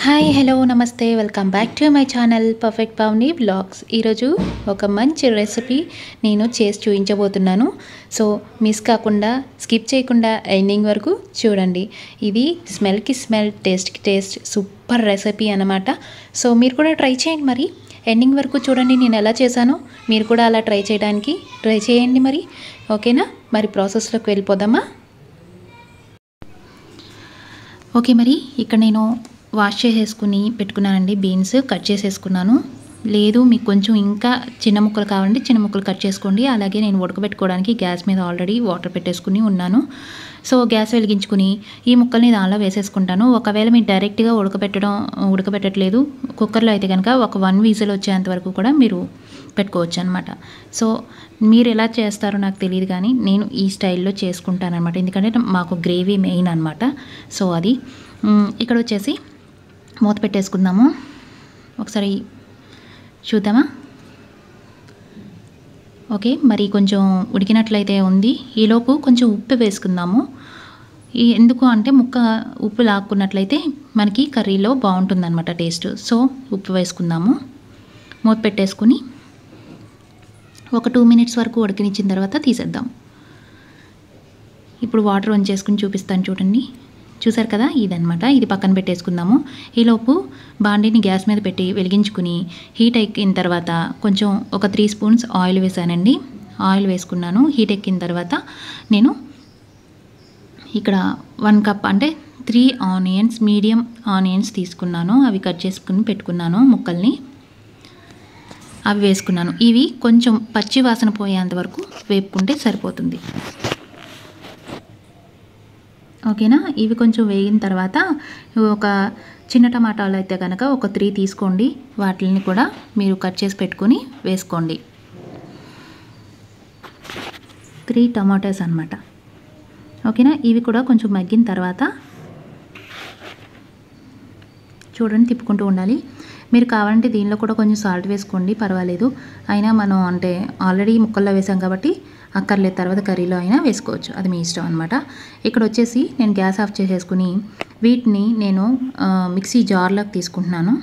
hi hello namaste welcome back to my channel perfect Pavani blogs ఈరోజు ఒక మంచి రెసిపీ నేను చేసి చూపించబోతున్నాను సో మిస్ కాకుండా స్కిప్ చేయకుండా ఎండింగ్ వరకు చూడండి ఇది స్మెల్కి స్మెల్ టేస్ట్కి టేస్ట్ సూపర్ రెసిపీ అనమాట సో మీరు కూడా ట్రై చేయండి మరి ఎండింగ్ వరకు చూడండి నేను ఎలా చేశానో మీరు కూడా అలా ట్రై చేయడానికి ట్రై చేయండి మరి ఓకేనా మరి ప్రాసెస్లోకి వెళ్ళిపోదామా ఓకే మరి ఇక్కడ నేను వాష్ చేసేసుకుని పెట్టుకున్నానండి బీన్స్ కట్ చేసేసుకున్నాను లేదు మీకు కొంచెం ఇంకా చిన్న ముక్కలు కావాలంటే చిన్న ముక్కలు కట్ చేసుకోండి అలాగే నేను ఉడకబెట్టుకోవడానికి గ్యాస్ మీద ఆల్రెడీ వాటర్ పెట్టేసుకుని ఉన్నాను సో గ్యాస్ వెలిగించుకుని ఈ ముక్కల్ని దానిలో వేసేసుకుంటాను ఒకవేళ మీరు డైరెక్ట్గా ఉడకబెట్టడం ఉడకబెట్టట్లేదు కుక్కర్లో అయితే కనుక ఒక వన్ వీజల్ వచ్చేంత వరకు కూడా మీరు పెట్టుకోవచ్చు అనమాట సో మీరు ఎలా చేస్తారో నాకు తెలియదు కానీ నేను ఈ స్టైల్లో చేసుకుంటాను అనమాట ఎందుకంటే మాకు గ్రేవీ మెయిన్ అనమాట సో అది మ్, ఇక్కడ వచ్చేసి మూత పెట్టేసుకుందాము ఒకసారి చూద్దామా ఓకే మరి కొంచెం ఉడికినట్లయితే ఉంది ఈలోపు కొంచెం ఉప్పు వేసుకుందాము ఈ ఎందుకు అంటే ముక్క ఉప్పు లాక్కున్నట్లయితే మనకి కర్రీలో బాగుంటుందన్నమాట టేస్ట్ సో ఉప్పు వేసుకుందాము మూత పెట్టేసుకుని ఒక టూ మినిట్స్ వరకు ఉడికినిచ్చిన తర్వాత తీసేద్దాం ఇప్పుడు వాటర్ ఆన్ చేసుకుని చూపిస్తాను చూడండి చూసారు కదా ఇదనమాట ఇది పక్కన పెట్టేసుకుందాము ఈలోపు బాండీని గ్యాస్ మీద పెట్టి వెలిగించుకుని హీట్ ఎక్కిన తర్వాత కొంచెం ఒక త్రీ స్పూన్స్ ఆయిల్ వేసానండి ఆయిల్ వేసుకున్నాను హీట్ ఎక్కిన తర్వాత నేను ఇక్కడ వన్ కప్ అంటే త్రీ ఆనియన్స్ మీడియం ఆనియన్స్ తీసుకున్నాను అవి కట్ చేసుకుని పెట్టుకున్నాను ముక్కల్ని అవి వేసుకున్నాను ఇవి కొంచెం పచ్చి వాసన పోయేంత వరకు వేపుకుంటే సరిపోతుంది ఓకేనా ఇవి కొంచెం వేగిన తర్వాత ఒక చిన్న టమాటాలు అయితే కనుక ఒక త్రీ తీసుకోండి వాటిని కూడా మీరు కట్ చేసి పెట్టుకొని వేసుకోండి త్రీ టమాటాస్ అనమాట ఓకేనా ఇవి కూడా కొంచెం మగ్గిన తర్వాత చూడండి తిప్పుకుంటూ ఉండాలి మీరు కావాలంటే దీనిలో కూడా కొంచెం సాల్ట్ వేసుకోండి పర్వాలేదు అయినా మనం అంటే ఆల్రెడీ ముక్కల్లో వేసాం కాబట్టి అక్కర్లేదు తర్వాత కర్రీలో అయినా వేసుకోవచ్చు అది మీ ఇష్టం అనమాట ఇక్కడ వచ్చేసి నేను గ్యాస్ ఆఫ్ చేసేసుకుని వీటిని నేను ఆ, మిక్సీ జార్లోకి తీసుకుంటున్నాను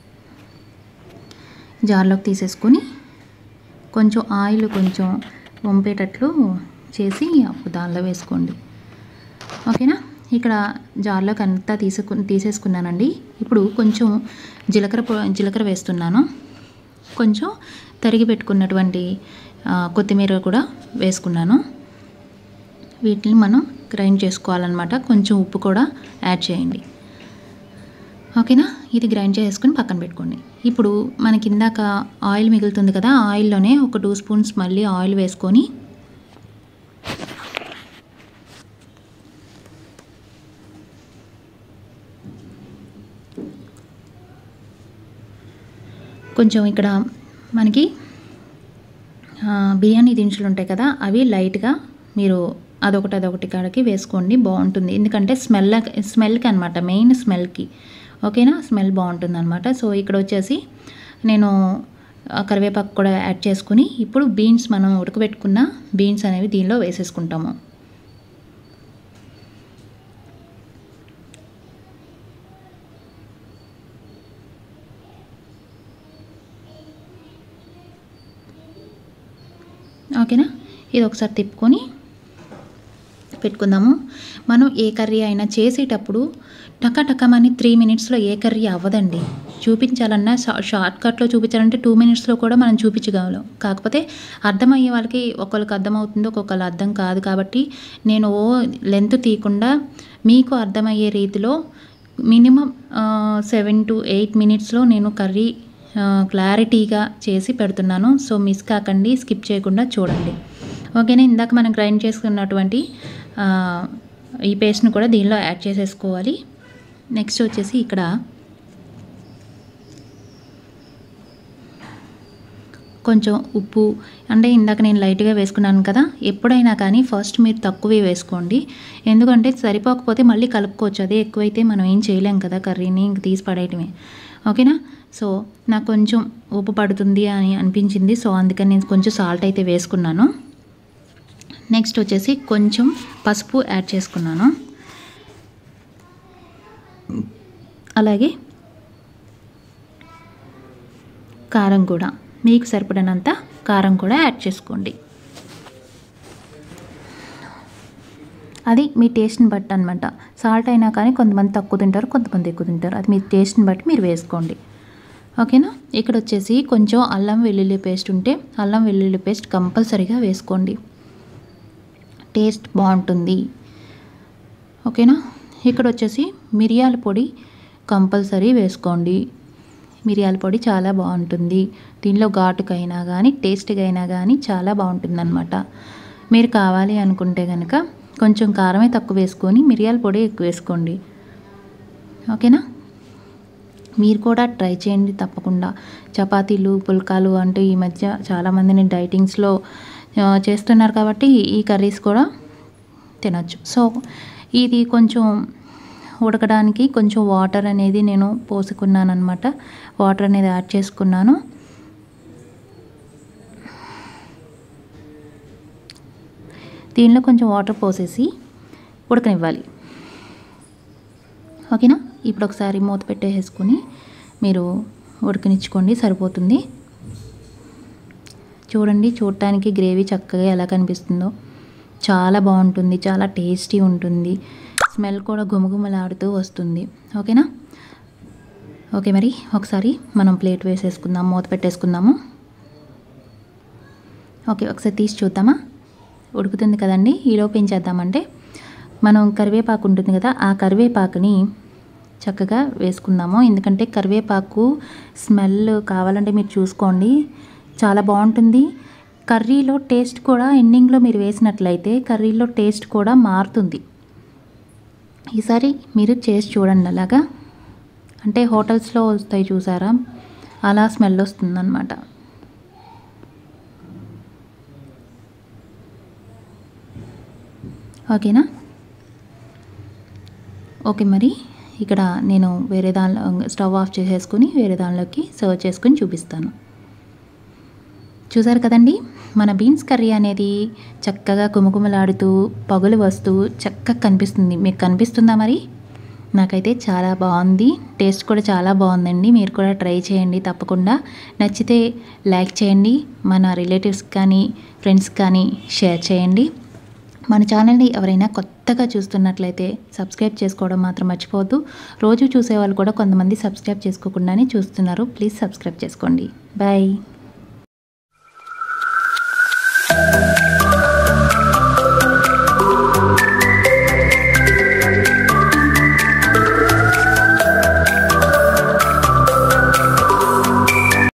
జార్లోకి తీసేసుకుని కొంచెం ఆయిల్ కొంచెం వంపేటట్లు చేసి అప్పుడు దానిలో వేసుకోండి ఓకేనా ఇక్కడ జార్లోకి అంతా తీసుకు తీసేసుకున్నానండి ఇప్పుడు కొంచెం జీలకర్ర పొ- జీలకర్ర వేస్తున్నాను కొంచెం తరిగి పెట్టుకున్నటువంటి ఆ, కొత్తిమీర కూడా వేసుకున్నాను వీటిని మనం గ్రైండ్ చేసుకోవాలన్నమాట కొంచెం ఉప్పు కూడా యాడ్ చేయండి ఓకేనా ఇది గ్రైండ్ చేసుకుని పక్కన పెట్టుకోండి ఇప్పుడు మనకి ఇందాక ఆయిల్ మిగులుతుంది కదా ఆయిల్లోనే ఒక టూ స్పూన్స్ మళ్ళీ ఆయిల్ వేసుకొని కొంచెం ఇక్కడ మనకి ఆ, బిర్యానీ దినుసులు ఉంటాయి కదా అవి లైట్గా మీరు అదొకటి అదొకటి కాడకి వేసుకోండి బాగుంటుంది ఎందుకంటే స్మెల్ స్మెల్కి అనమాట మెయిన్ స్మెల్కి ఓకేనా స్మెల్ బాగుంటుంది అనమాట సో ఇక్కడ వచ్చేసి నేను ఆ, కరివేపాకు కూడా యాడ్ చేసుకుని ఇప్పుడు బీన్స్ మనం ఉడకబెట్టుకున్న బీన్స్ అనేవి దీనిలో వేసేసుకుంటాము ఓకేనా ఇది ఒకసారి తిప్పుకొని పెట్టుకుందాము మనం ఏ కర్రీ అయినా చేసేటప్పుడు టక టకమని త్రీ మినిట్స్లో ఏ కర్రీ అవ్వదండి చూపించాలన్నా షా- షార్ట్ కట్లో చూపించాలంటే టూ మినిట్స్లో కూడా మనం చూపించగలం కాకపోతే అర్థమయ్యే వాళ్ళకి ఒకరికి అర్థమవుతుంది ఒక్కొక్కరు అర్థం కాదు కాబట్టి నేను ఓ లెంత్ తీయకుండా మీకు అర్థమయ్యే రీతిలో మినిమం సెవెన్ టు ఎయిట్ మినిట్స్లో నేను కర్రీ క్లారిటీగా చేసి పెడుతున్నాను సో మిస్ కాకండి స్కిప్ చేయకుండా చూడండి ఓకేనా ఇందాక మనం గ్రైండ్ చేసుకున్నటువంటి ఆ, ఈ పేస్ట్ని కూడా దీనిలో యాడ్ చేసేసుకోవాలి నెక్స్ట్ వచ్చేసి ఇక్కడ కొంచెం ఉప్పు అంటే ఇందాక నేను లైట్గా వేసుకున్నాను కదా ఎప్పుడైనా కానీ ఫస్ట్ మీరు తక్కువే వేసుకోండి ఎందుకంటే సరిపోకపోతే మళ్ళీ కలుపుకోవచ్చు అదే ఎక్కువైతే మనం ఏం చేయలేం కదా కర్రీని ఇంక తీసి పడేయటమే ఓకేనా సో నాకు కొంచెం ఉప్పు పడుతుంది అని అనిపించింది సో అందుకని నేను కొంచెం సాల్ట్ అయితే వేసుకున్నాను నెక్స్ట్ వచ్చేసి కొంచెం పసుపు యాడ్ చేసుకున్నాను అలాగే కారం కూడా మీకు సరిపడినంత కారం కూడా యాడ్ చేసుకోండి అది మీ టేస్ట్ని బట్టి అనమాట సాల్ట్ అయినా కానీ కొంతమంది తక్కువ తింటారు కొంతమంది ఎక్కువ తింటారు అది మీ టేస్ట్ని బట్టి మీరు వేసుకోండి ఓకేనా ఇక్కడ వచ్చేసి కొంచెం అల్లం వెల్లుల్లి పేస్ట్ ఉంటే అల్లం వెల్లుల్లి పేస్ట్ కంపల్సరీగా వేసుకోండి టేస్ట్ బాగుంటుంది ఓకేనా ఇక్కడ వచ్చేసి మిరియాల పొడి కంపల్సరీ వేసుకోండి మిరియాల పొడి చాలా బాగుంటుంది దీనిలో ఘాటుకైనా కానీ టేస్ట్గా అయినా కానీ చాలా బాగుంటుంది అనమాట మీరు కావాలి అనుకుంటే కనుక కొంచెం కారమే తక్కువ వేసుకొని మిరియాల పొడి ఎక్కువ వేసుకోండి ఓకేనా మీరు కూడా ట్రై చేయండి తప్పకుండా చపాతీలు పుల్కాలు అంటూ ఈ మధ్య చాలామందిని డైటింగ్స్లో ఆ, చేస్తున్నారు కాబట్టి ఈ కర్రీస్ కూడా తినొచ్చు సో ఇది కొంచెం ఉడకడానికి కొంచెం వాటర్ అనేది నేను పోసుకున్నాను అనమాట వాటర్ అనేది యాడ్ చేసుకున్నాను దీనిలో కొంచెం వాటర్ పోసేసి ఉడకనివ్వాలి ఓకేనా ఇప్పుడు ఒకసారి మూత పెట్టేసుకుని మీరు ఉడకనిచ్చుకోండి సరిపోతుంది చూడండి చూడటానికి గ్రేవీ చక్కగా ఎలా కనిపిస్తుందో చాలా బాగుంటుంది చాలా టేస్టీ ఉంటుంది స్మెల్ కూడా గుమగుమలాడుతూ వస్తుంది ఓకేనా ఓకే మరి ఒకసారి మనం ప్లేట్ వేసేసుకుందాం మూత పెట్టేసుకుందాము ఓకే ఒకసారి తీసి చూద్దామా ఉడుకుతుంది కదండి ఈలోపు ఏం చేద్దామంటే మనం కరివేపాకు ఉంటుంది కదా ఆ కరివేపాకుని చక్కగా వేసుకుందాము ఎందుకంటే కరివేపాకు స్మెల్ కావాలంటే మీరు చూసుకోండి చాలా బాగుంటుంది కర్రీలో టేస్ట్ కూడా ఎండింగ్లో మీరు వేసినట్లయితే కర్రీలో టేస్ట్ కూడా మారుతుంది ఈసారి మీరు చేసి చూడండి అలాగా అంటే హోటల్స్లో వస్తాయి చూసారా అలా స్మెల్ వస్తుందన్నమాట ఓకేనా ఓకే మరి ఇక్కడ నేను వేరే దానిలో స్టవ్ ఆఫ్ చేసేసుకుని వేరే దానిలోకి సర్వ్ చేసుకొని చూపిస్తాను చూసారు కదండి మన బీన్స్ కర్రీ అనేది చక్కగా కుమకుమలాడుతూ పగులు వస్తూ చక్కగా కనిపిస్తుంది మీకు కనిపిస్తుందా మరి నాకైతే చాలా బాగుంది టేస్ట్ కూడా చాలా బాగుందండి మీరు కూడా ట్రై చేయండి తప్పకుండా నచ్చితే లైక్ చేయండి మన రిలేటివ్స్ కానీ ఫ్రెండ్స్ కానీ షేర్ చేయండి మన ఛానల్ని ఎవరైనా కొత్తగా చూస్తున్నట్లయితే సబ్స్క్రైబ్ చేసుకోవడం మాత్రం మర్చిపోవద్దు రోజు చూసేవాళ్ళు కూడా కొంతమంది సబ్స్క్రైబ్ చేసుకోకుండానే చూస్తున్నారు ప్లీజ్ సబ్స్క్రైబ్ చేసుకోండి బాయ్